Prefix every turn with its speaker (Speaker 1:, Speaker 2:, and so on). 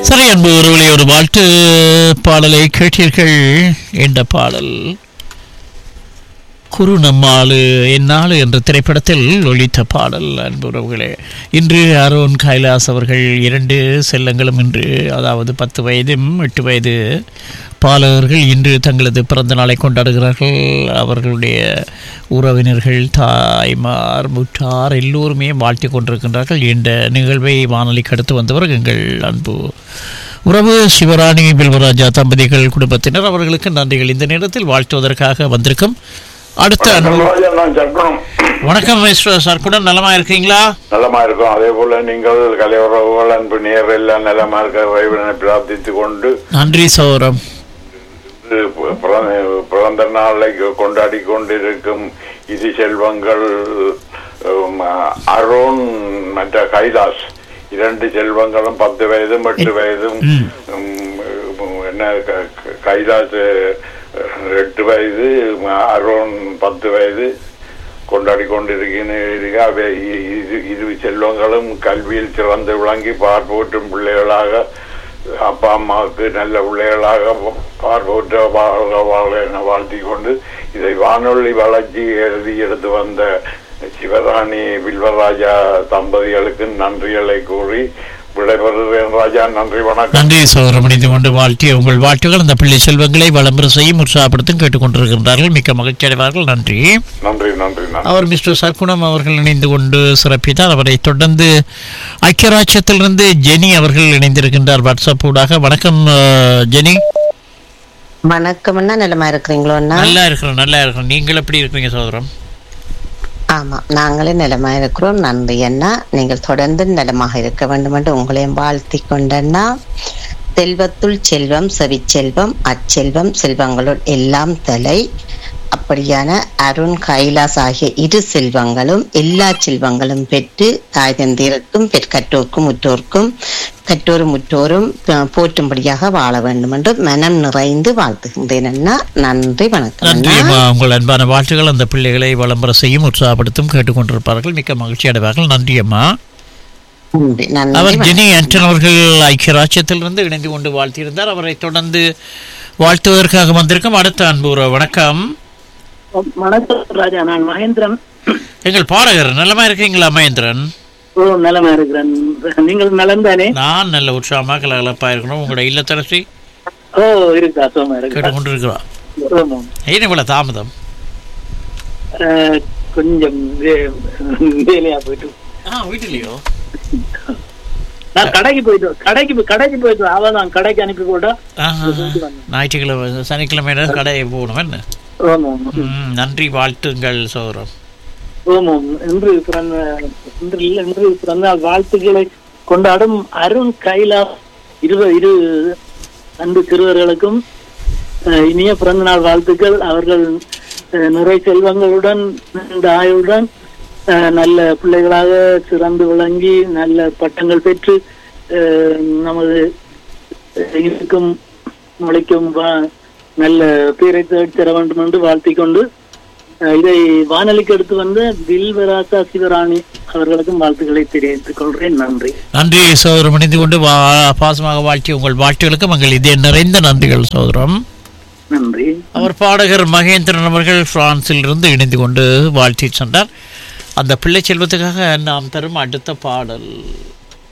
Speaker 1: சரி அன்பு ஒருவழி ஒரு வாழ்த்து பாடலை கேட்டீர்கள் என்ற பாடல் குரு நம்மாளு என்னாளு என்ற திரைப்படத்தில் ஒலித்த பாடல் அன்பு உறவுகளே இன்று அருண் கைலாஸ் அவர்கள் இரண்டு செல்லங்களும் இன்று அதாவது பத்து வயதும் எட்டு வயது பாலகர்கள் இன்று தங்களது பிறந்த நாளை கொண்டாடுகிறார்கள் அவர்களுடைய உறவினர்கள் தாய்மார் முற்றார் எல்லோருமே வாழ்த்தி கொண்டிருக்கின்றார்கள் இந்த நிகழ்வை வானொலிக்கு அடுத்து வந்தவர் எங்கள் அன்பு உறவு சிவராணி பில்வராஜா தம்பதிகள் குடும்பத்தினர் அவர்களுக்கு நன்றிகள் இந்த நேரத்தில் வாழ்த்துவதற்காக வந்திருக்கும் அடுத்த அன்பு
Speaker 2: ராஜா, நான் சர்க்கணும்
Speaker 1: வணக்கம் மிஸ்டர் சர்க்குடன் நலமா இருக்கீங்களா
Speaker 2: நலமா இருக்கும் அதே போல நீங்கள் கலையுறவுகள் அன்பு நேர் எல்லாம் நலமா இருக்க வைவனை பிரார்த்தித்துக் கொண்டு
Speaker 1: நன்றி சௌரம்
Speaker 2: இது பிறந்த- பிறந்த நாளை கொண்டாடி கொண்டிருக்கும் இது செல்வங்கள் உம், அருண் மற்ற கைலாஸ் இரண்டு செல்வங்களும் பத்து வயதும் எட்டு வயதும்
Speaker 1: ம்.
Speaker 2: உம், என்ன க- க- கைலாஸ் அஹ், எட்டு வயது அருண் பத்து வயது கொண்டாடி கொண்டிருக்கிற அவை இ- இரு இரு செல்வங்களும் கல்வியில் சிறந்து விளங்கி பார்ப்போற்றும் பிள்ளைகளாக அப்பா அம்மாவுக்கு நல்ல பிள்ளைகளாக பார்ப்போற்ற வாழ்க வாழ்க என வாழ்த்திக் கொண்டு இதை வானொலி வளர்ச்சி எழுதி எடுத்து வந்த சிவராணி வில்வராஜா தம்பதிகளுக்கு நன்றிகளை கூறி விடைபெறுகிறேன் ராஜா நன்றி வணக்கம்
Speaker 1: நன்றி சௌரம் இணைந்து கொண்டு வாழ்த்திய உங்கள் வாழ்த்துகள் அந்த பிள்ளை செல்வங்களை வளம்பெற செய்யும் உற்சாகப்படுத்தும் கேட்டுக்கொண்டிருக்கின்றார்கள் மிக்க மகிழ்ச்சி அடைவார்கள் நன்றி
Speaker 2: நன்றி நன்றி நன்றி
Speaker 1: அவர் மிஸ்டர் சர்க்குணம் அவர்கள் இணைந்து கொண்டு சிறப்பித்தார் அவரை தொடர்ந்து ஐக்கியராட்சியத்திலிருந்து ஜெனி அவர்கள் இணைந்திருக்கின்றார் வாட்ஸ்அப் ஊடாக வணக்கம் அஹ், ஜெனி
Speaker 3: வணக்கம் அண்ணா நிலமா இருக்கிறீங்களோ அண்ணா
Speaker 1: நல்லா இருக்கிறோம் நல்லா இருக்கிறோம் நீங்கள் எப்படி இருக்கீங்க சகோதரம்
Speaker 3: ஆமா நாங்களே நிலமா இருக்கிறோம் நன்றி அண்ணா நீங்கள் தொடர்ந்து நிலமாக இருக்க வேண்டும் என்று உங்களையும் வாழ்த்தி கொண்டண்ணா செல்வத்துள் செல்வம் செவிச்செல்வம் அச்செல்வம் செல்வங்களுள் எல்லாம் தலை அப்படியான அருண் கைலாஸ் ஆகிய இரு செல்வங்களும் எல்லா செல்வங்களும் பெற்று தாய் தந்தையருக்கும் பெற்கற்றோர்க்கும் முற்றோர்க்கும் கற்றோரும் முற்றோரும் அஹ், போற்றும்படியாக வாழ வேண்டும் என்று மனம் நிறைந்து வாழ்த்துகின்றேன் அண்ணா நன்றி வணக்கம்
Speaker 1: நன்றி
Speaker 3: அண்ணா
Speaker 1: அம்மா உங்கள் அன்பான வாழ்த்துகள் அந்த பிள்ளைகளை வளம்பெற செய்யும் உற்சாகப்படுத்தும் கேட்டுக்கொண்டிருப்பார்கள் மிக்க மகிழ்ச்சி அடைவார்கள் நன்றி அம்மா
Speaker 3: நன்றி நன்றி
Speaker 1: அவர்
Speaker 3: வணக்கம்.
Speaker 1: ஜெனி ஆண்டன் அவர்கள் ஐக்கிய ராஜ்யத்திலிருந்து இணைந்து கொண்டு வாழ்த்தியிருந்தார் அவரை தொடர்ந்து வாழ்த்துவதற்காக வந்திருக்கும் அடுத்த அன்பு உறவு. வணக்கம்
Speaker 4: வணக்கம் ராஜா நான் மகேந்திரன்
Speaker 1: எங்கள் பாடகர் நலமா இருக்கீங்களா மகேந்திரன்
Speaker 4: ஓ நலமா இருக்கிறேன் நீங்கள் நலம் தானே
Speaker 1: நான் நல்ல உற்சாகமாக கலகலப்பா இருக்கணும் உங்களோட இல்லத்தரசி
Speaker 4: ஓ இருக்கா சோமா இருக்கா
Speaker 1: கேட்டுக்கொண்டிருக்கிறோம்
Speaker 4: ஆமாம்
Speaker 1: ஏன் இவ்வளவு தாமதம்
Speaker 4: அஹ், கொஞ்சம் வே- வேலையா போயிட்டு
Speaker 1: ஆ வீட்டிலையோ
Speaker 4: நான் கடைக்கு போயிட்டு கடைக்கு போய்- கடைக்கு போயிட்டு அவன் நான் கடைக்கு அனுப்பி போட்டா
Speaker 1: ஆஹா. ஞாயிற்றுக்கிழமை சனிக்கிழமை கடை போகணும் என்ன
Speaker 4: ஆமாம்
Speaker 1: ம், நன்றி வாழ்த்துங்கள் சௌரம்
Speaker 4: ஆமாம் இன்று பிறந்த இன்று இல்லை, இன்று பிறந்த நாள் வாழ்த்துக்களை கொண்டாடும் அருண் கைலாஸ் இருவ இரு அன்பு சிறுவர்களுக்கும் அஹ், இனிய பிறந்த நாள் வாழ்த்துக்கள் அவர்கள் அஹ், நிறை செல்வங்களுடன் நீண்ட ஆயுளுடன் அஹ், நல்ல பிள்ளைகளாக சிறந்து விளங்கி நல்ல பட்டங்கள் பெற்று அஹ், நமது அஹ், இருக்கும் மொழிக்கும் வா- நல்ல பேரை தேடித் தர வேண்டும் என்று வாழ்த்திக் கொண்டு அஹ் இதை வானொலிக்கு எடுத்து வந்த வில்வராசா சிவராணி அவர்களுக்கும் வாழ்த்துக்களை தெரிவித்துக் கொள்கிறேன் நன்றி
Speaker 1: நன்றி சோதரம் இணைந்து கொண்டு வா- பாசமாக வாழ்த்தி உங்கள் வாழ்த்துகளுக்கும் எங்கள் இதே நிறைந்த நன்றிகள் சோதரம்
Speaker 4: நன்றி
Speaker 1: அவர் பாடகர் மகேந்திரன் அவர்கள் பிரான்சில் இருந்து இணைந்து கொண்டு வாழ்த்தி சென்றார் அந்த பிள்ளை செல்வத்துக்காக நாம் தரும் அடுத்த பாடல்